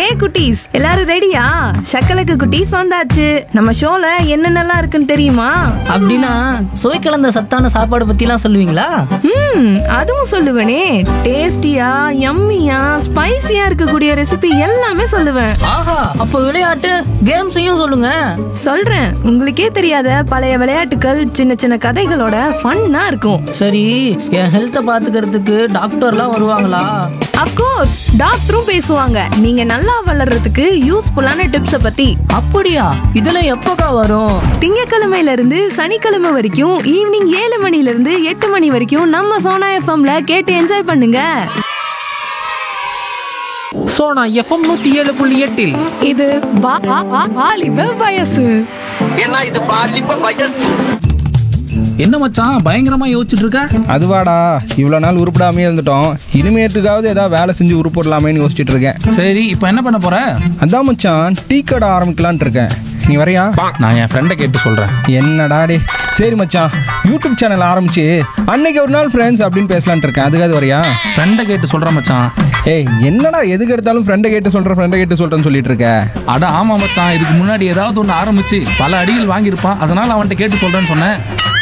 ஹே குட்டீஸ் எல்லாரும் ரெடியா சக்கலக்கு குட்டீஸ் வந்தாச்சு நம்ம ஷோல என்னென்னலாம் இருக்குன்னு தெரியுமா அப்படின்னா சுவை கலந்த சத்தான சாப்பாடு பத்திலாம் சொல்லுவீங்களா ம் அதுவும் சொல்லுவேனே டேஸ்டியா யம்மியா ஸ்பைசியா இருக்கக்கூடிய ரெசிபி எல்லாமே சொல்லுவேன் ஆஹா அப்போ விளையாட்டு கேம்ஸையும் சொல்லுங்க சொல்றேன் உங்களுக்கே தெரியாத பழைய விளையாட்டுகள் சின்ன சின்ன கதைகளோட ஃபன்னா இருக்கும் சரி என் ஹெல்த்தை பாத்துக்கிறதுக்கு டாக்டர்லாம் வருவாங்களா அப்கோர்ஸ் டாக்டரும் பேசுவாங்க நீங்க நல்லா வளர்றதுக்கு யூஸ்ஃபுல்லான டிப்ஸ பத்தி அப்படியா இதெல்லாம் எப்போக்கா வரும் திங்கக்கிழமையில இருந்து சனிக்கிழமை வரைக்கும் ஈவினிங் ஏழு மணில இருந்து எட்டு மணி வரைக்கும் நம்ம சோனா எஃப்எம்ல கேட்டு என்ஜாய் பண்ணுங்க சோனா எஃப்எம் நூத்தி ஏழு புள்ளி எட்டில் இது வா- வா- வா- வாலிப வயசு ஏன்னா இது பாலிப்ப வயசு என்ன மச்சான் பயங்கரமா யோசிச்சுட்டு இருக்க அதுவாடா இவ்வளோ நாள் உருப்படாமே இருந்துட்டோம் இனிமேட்டுக்காவது ஏதாவது வேலை செஞ்சு உருப்பிடலாமேன்னு யோசிச்சுட்டு இருக்கேன் சரி இப்போ என்ன பண்ண போற அதான் மச்சான் டீ கடை ஆரம்பிக்கலான்ட்டு இருக்கேன் நீ வரையா நான் என் ஃப்ரெண்டை கேட்டு சொல்றேன் என்னடா டே சரி மச்சான் யூடியூப் சேனல் ஆரம்பிச்சு அன்னைக்கு ஒரு நாள் ஃப்ரெண்ட்ஸ் அப்படின்னு பேசலான்ட்டு இருக்கேன் அதுக்காவது வரையா ஃப்ரெண்டை கேட்டு சொல்றேன் மச்சான் ஏய் என்னடா எதுக்கு எடுத்தாலும் ஃப்ரெண்டை கேட்டு சொல்கிறேன் ஃப்ரெண்டை கேட்டு சொல்கிறேன்னு சொல்லிட்டு இருக்க அட ஆமா மச்சான் இதுக்கு முன்னாடி ஏதாவது ஒன்று ஆரம்பிச்சு பல அடிகள் வாங்கியிருப்பான் அதனால அவன்கிட்ட கேட்டு சொல்றேன்னு சொன்னேன்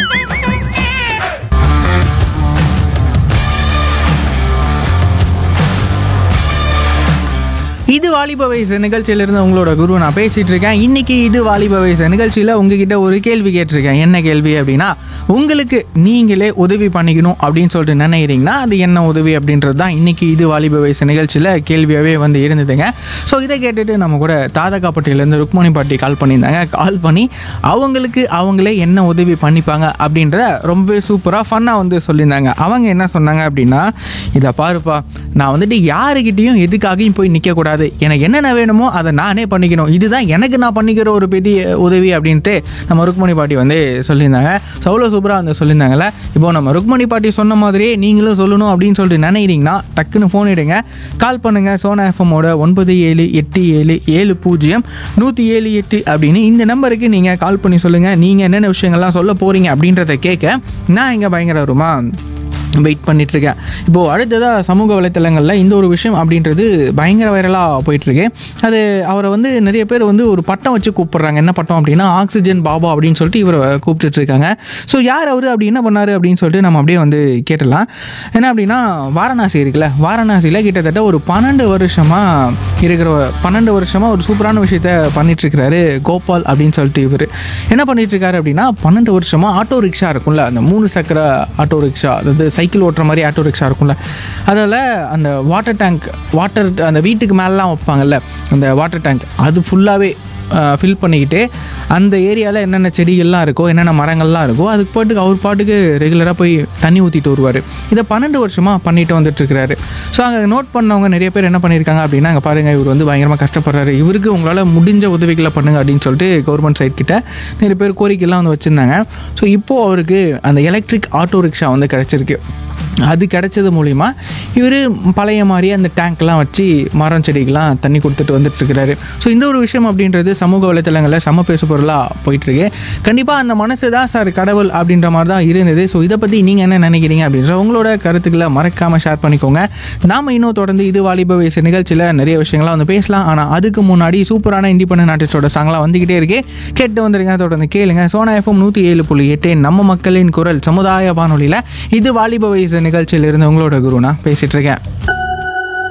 இது வாலிப வயசு நிகழ்ச்சியிலிருந்து உங்களோட குரு நான் பேசிட்டு இருக்கேன் இன்னைக்கு இது வாலிப வயசு நிகழ்ச்சியில் உங்ககிட்ட ஒரு கேள்வி கேட்டிருக்கேன் என்ன கேள்வி அப்படின்னா உங்களுக்கு நீங்களே உதவி பண்ணிக்கணும் அப்படின்னு சொல்லிட்டு நினைக்கிறீங்கன்னா அது என்ன உதவி அப்படின்றது தான் இன்னைக்கு இது வாலிப வயசு நிகழ்ச்சியில் கேள்வியாகவே வந்து இருந்ததுங்க ஸோ இதை கேட்டுட்டு நம்ம கூட தாதகாப்பட்டியிலேருந்து ருக்மணி பாட்டி கால் பண்ணியிருந்தாங்க கால் பண்ணி அவங்களுக்கு அவங்களே என்ன உதவி பண்ணிப்பாங்க அப்படின்றத ரொம்பவே சூப்பராக ஃபன்னாக வந்து சொல்லியிருந்தாங்க அவங்க என்ன சொன்னாங்க அப்படின்னா இதை பாருப்பா நான் வந்துட்டு யாருக்கிட்டேயும் எதுக்காகவும் போய் நிற்கக்கூடாது எனக்கு என்னென்ன வேணுமோ அதை நானே பண்ணிக்கணும் இதுதான் எனக்கு நான் பண்ணிக்கிற ஒரு பெரிய உதவி அப்படின்ட்டு நம்ம ருக்மணி பாட்டி வந்து சொல்லியிருந்தாங்க ஸோ அவ்வளோ சூப்பராக வந்து சொல்லியிருந்தாங்கல்ல இப்போ நம்ம ருக்மணி பாட்டி சொன்ன மாதிரியே நீங்களும் சொல்லணும் அப்படின்னு சொல்லிட்டு நினைக்கிறீங்கன்னா டக்குன்னு ஃபோன் எடுங்க கால் பண்ணுங்கள் சோனா எஃப்எம்மோட ஒன்பது ஏழு எட்டு ஏழு ஏழு பூஜ்ஜியம் நூற்றி ஏழு எட்டு அப்படின்னு இந்த நம்பருக்கு நீங்கள் கால் பண்ணி சொல்லுங்கள் நீங்கள் என்னென்ன விஷயங்கள்லாம் சொல்ல போகிறீங்க அப்படின்றத கேட்க நான் இங்கே பயங்கரமாக வெயிட் பண்ணிட்டு இருக்கேன் இப்போது அடுத்ததாக சமூக வலைத்தளங்களில் இந்த ஒரு விஷயம் அப்படின்றது பயங்கர வைரலாக போயிட்டுருக்கு அது அவரை வந்து நிறைய பேர் வந்து ஒரு பட்டம் வச்சு கூப்பிடுறாங்க என்ன பட்டம் அப்படின்னா ஆக்சிஜன் பாபா அப்படின்னு சொல்லிட்டு இவரை கூப்பிட்டுட்டு இருக்காங்க ஸோ யார் அவர் அப்படி என்ன பண்ணார் அப்படின்னு சொல்லிட்டு நம்ம அப்படியே வந்து கேட்டலாம் என்ன அப்படின்னா வாரணாசி இருக்குல்ல வாரணாசியில் கிட்டத்தட்ட ஒரு பன்னெண்டு வருஷமாக இருக்கிற பன்னெண்டு வருஷமாக ஒரு சூப்பரான விஷயத்த பண்ணிட்டு இருக்கிறாரு கோபால் அப்படின்னு சொல்லிட்டு இவர் என்ன பண்ணிட்டு இருக்காரு அப்படின்னா பன்னெண்டு வருஷமாக ஆட்டோ ரிக்ஷா இருக்கும்ல அந்த மூணு சக்கர ஆட்டோ ரிக்ஷா அதாவது சைக்கிள் ஓட்டுற மாதிரி ஆட்டோ ரிக்ஷா இருக்கும்ல அதில் அந்த வாட்டர் டேங்க் வாட்டர் அந்த வீட்டுக்கு மேலெலாம் வைப்பாங்கல்ல அந்த வாட்டர் டேங்க் அது ஃபுல்லாகவே ஃபில் பண்ணிக்கிட்டு அந்த ஏரியாவில் என்னென்ன செடிகள்லாம் இருக்கோ என்னென்ன மரங்கள்லாம் இருக்கோ அதுக்கு பாட்டுக்கு அவர் பாட்டுக்கு ரெகுலராக போய் தண்ணி ஊற்றிட்டு வருவார் இதை பன்னெண்டு வருஷமாக பண்ணிட்டு வந்துட்டுருக்கிறாரு ஸோ அங்கே நோட் பண்ணவங்க நிறைய பேர் என்ன பண்ணியிருக்காங்க அப்படின்னா அங்கே பாருங்கள் இவர் வந்து பயங்கரமாக கஷ்டப்படுறாரு இவருக்கு உங்களால் முடிஞ்ச உதவிகளை பண்ணுங்க அப்படின்னு சொல்லிட்டு கவர்மெண்ட் சைட் கிட்ட நிறைய பேர் கோரிக்கைலாம் வந்து வச்சுருந்தாங்க ஸோ இப்போது அவருக்கு அந்த எலக்ட்ரிக் ஆட்டோ ரிக்ஷா வந்து கிடச்சிருக்கு அது கிடைச்சது மூலிமா இவர் பழைய மாதிரி அந்த டேங்க்லாம் வச்சு மரம் செடிக்கெலாம் தண்ணி கொடுத்துட்டு வந்துட்டுருக்கிறாரு ஸோ இந்த ஒரு விஷயம் அப்படின்றது சமூக வலைத்தளங்களில் சம பேசு பொருளாக போயிட்டுருக்கு கண்டிப்பாக அந்த மனசு தான் சார் கடவுள் அப்படின்ற மாதிரி தான் இருந்தது ஸோ இதை பற்றி நீங்கள் என்ன நினைக்கிறீங்க அப்படின்ற உங்களோட கருத்துக்களை மறக்காமல் ஷேர் பண்ணிக்கோங்க நாம் இன்னும் தொடர்ந்து இது வாலிப வயசு நிகழ்ச்சியில் நிறைய விஷயங்கள்லாம் வந்து பேசலாம் ஆனால் அதுக்கு முன்னாடி சூப்பரான இண்டிபெண்டன்ட் ஆர்டிஸ்டோட சாங்லாம் வந்துக்கிட்டே இருக்கு கேட்டு வந்துருங்க தொடர்ந்து கேளுங்க சோனா எஃப்எம் நூற்றி ஏழு புள்ளி எட்டு நம்ம மக்களின் குரல் சமுதாய வானொலியில் இது வாலிப வயசு நிகழ்ச்சியில் இருந்து உங்களோட குருனா பேசிட்டு இருக்கேன்